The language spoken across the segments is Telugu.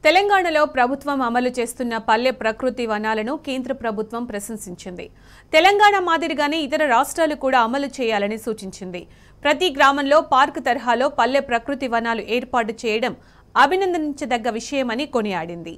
తెలంగాణలో ప్రభుత్వం అమలు చేస్తున్న పల్లె ప్రకృతి వనాలను కేంద్ర ప్రభుత్వం ప్రశంసించింది తెలంగాణ మాదిరిగానే ఇతర రాష్ట్రాలు కూడా అమలు చేయాలని సూచించింది ప్రతి గ్రామంలో పార్క్ తరహాలో పల్లె ప్రకృతి వనాలు ఏర్పాటు చేయడం అభినందించదగ్గ విషయమని కొనియాడింది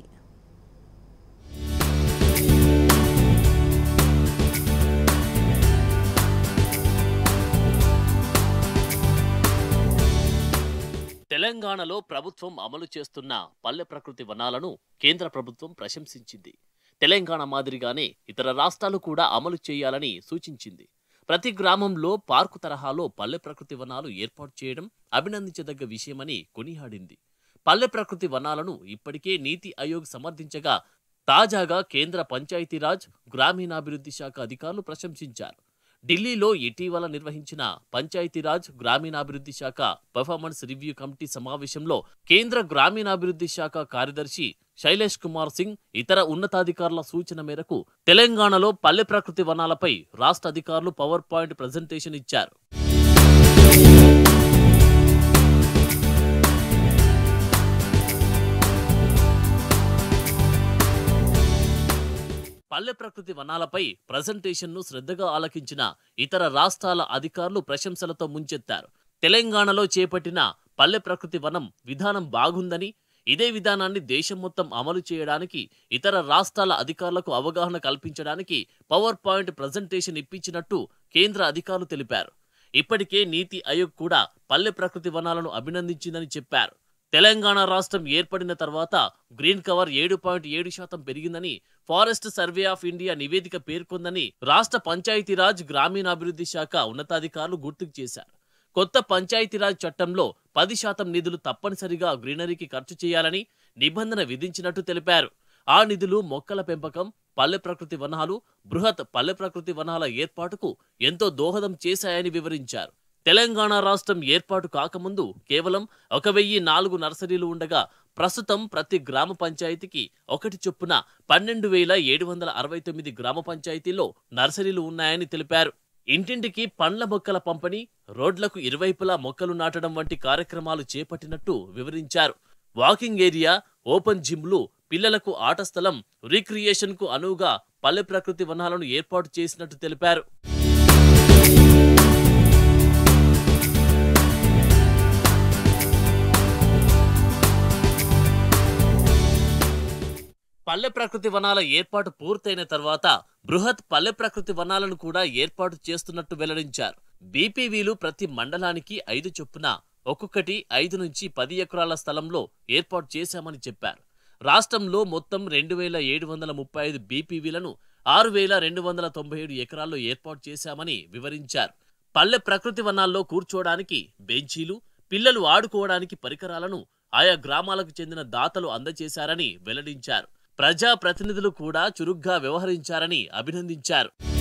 తెలంగాణలో ప్రభుత్వం అమలు చేస్తున్న పల్లె ప్రకృతి వనాలను కేంద్ర ప్రభుత్వం ప్రశంసించింది తెలంగాణ మాదిరిగానే ఇతర రాష్ట్రాలు కూడా అమలు చేయాలని సూచించింది ప్రతి గ్రామంలో పార్కు తరహాలో పల్లె ప్రకృతి వనాలు ఏర్పాటు చేయడం అభినందించదగ్గ విషయమని కొనియాడింది పల్లె ప్రకృతి వనాలను ఇప్పటికే నీతి ఆయోగ్ సమర్థించగా తాజాగా కేంద్ర పంచాయతీరాజ్ గ్రామీణాభివృద్ధి శాఖ అధికారులు ప్రశంసించారు ఢిల్లీలో ఇటీవల నిర్వహించిన పంచాయతీరాజ్ గ్రామీణాభివృద్ధి శాఖ పర్ఫార్మెన్స్ రివ్యూ కమిటీ సమావేశంలో కేంద్ర గ్రామీణాభివృద్ధి శాఖ కార్యదర్శి శైలేష్ కుమార్ సింగ్ ఇతర ఉన్నతాధికారుల సూచన మేరకు తెలంగాణలో పల్లె ప్రకృతి వనాలపై రాష్ట్ర అధికారులు పవర్ పాయింట్ ప్రజెంటేషన్ ఇచ్చారు పల్లె ప్రకృతి వనాలపై ప్రజెంటేషన్ను శ్రద్ధగా ఆలకించిన ఇతర రాష్ట్రాల అధికారులు ప్రశంసలతో ముంచెత్తారు తెలంగాణలో చేపట్టిన పల్లె ప్రకృతి వనం విధానం బాగుందని ఇదే విధానాన్ని దేశం మొత్తం అమలు చేయడానికి ఇతర రాష్ట్రాల అధికారులకు అవగాహన కల్పించడానికి పవర్ పాయింట్ ప్రజెంటేషన్ ఇప్పించినట్టు కేంద్ర అధికారులు తెలిపారు ఇప్పటికే నీతి ఆయోగ్ కూడా పల్లె ప్రకృతి వనాలను అభినందించిందని చెప్పారు తెలంగాణ రాష్ట్రం ఏర్పడిన తర్వాత గ్రీన్ కవర్ ఏడు పాయింట్ ఏడు శాతం పెరిగిందని ఫారెస్ట్ సర్వే ఆఫ్ ఇండియా నివేదిక పేర్కొందని రాష్ట్ర పంచాయతీరాజ్ గ్రామీణాభివృద్ధి శాఖ ఉన్నతాధికారులు గుర్తుకు చేశారు కొత్త పంచాయతీరాజ్ చట్టంలో పది శాతం నిధులు తప్పనిసరిగా గ్రీనరీకి ఖర్చు చేయాలని నిబంధన విధించినట్టు తెలిపారు ఆ నిధులు మొక్కల పెంపకం పల్లె ప్రకృతి వనాలు బృహత్ పల్లె ప్రకృతి వనాల ఏర్పాటుకు ఎంతో దోహదం చేశాయని వివరించారు తెలంగాణ రాష్ట్రం ఏర్పాటు కాకముందు కేవలం ఒక వెయ్యి నాలుగు నర్సరీలు ఉండగా ప్రస్తుతం ప్రతి గ్రామ పంచాయతీకి ఒకటి చొప్పున పన్నెండు వేల ఏడు వందల అరవై తొమ్మిది గ్రామ పంచాయతీల్లో నర్సరీలు ఉన్నాయని తెలిపారు ఇంటింటికి పండ్ల మొక్కల పంపిణీ రోడ్లకు ఇరువైపులా మొక్కలు నాటడం వంటి కార్యక్రమాలు చేపట్టినట్టు వివరించారు వాకింగ్ ఏరియా ఓపెన్ జిమ్లు పిల్లలకు ఆట స్థలం రీక్రియేషన్ కు అనువుగా పల్లె ప్రకృతి వనాలను ఏర్పాటు చేసినట్టు తెలిపారు పల్లె ప్రకృతి వనాల ఏర్పాటు పూర్తయిన తర్వాత బృహత్ పల్లె ప్రకృతి వనాలను కూడా ఏర్పాటు చేస్తున్నట్టు వెల్లడించారు బీపీవీలు ప్రతి మండలానికి ఐదు చొప్పున ఒక్కొక్కటి ఐదు నుంచి పది ఎకరాల స్థలంలో ఏర్పాటు చేశామని చెప్పారు రాష్ట్రంలో మొత్తం రెండు వేల ఏడు వందల ముప్పై ఐదు బీపీవీలను ఆరు వేల రెండు వందల తొంభై ఏడు ఎకరాల్లో ఏర్పాటు చేశామని వివరించారు పల్లె ప్రకృతి వనాల్లో కూర్చోవడానికి బెంచీలు పిల్లలు ఆడుకోవడానికి పరికరాలను ఆయా గ్రామాలకు చెందిన దాతలు అందజేశారని వెల్లడించారు ప్రజా ప్రతినిధులు కూడా చురుగ్గా వ్యవహరించారని అభినందించారు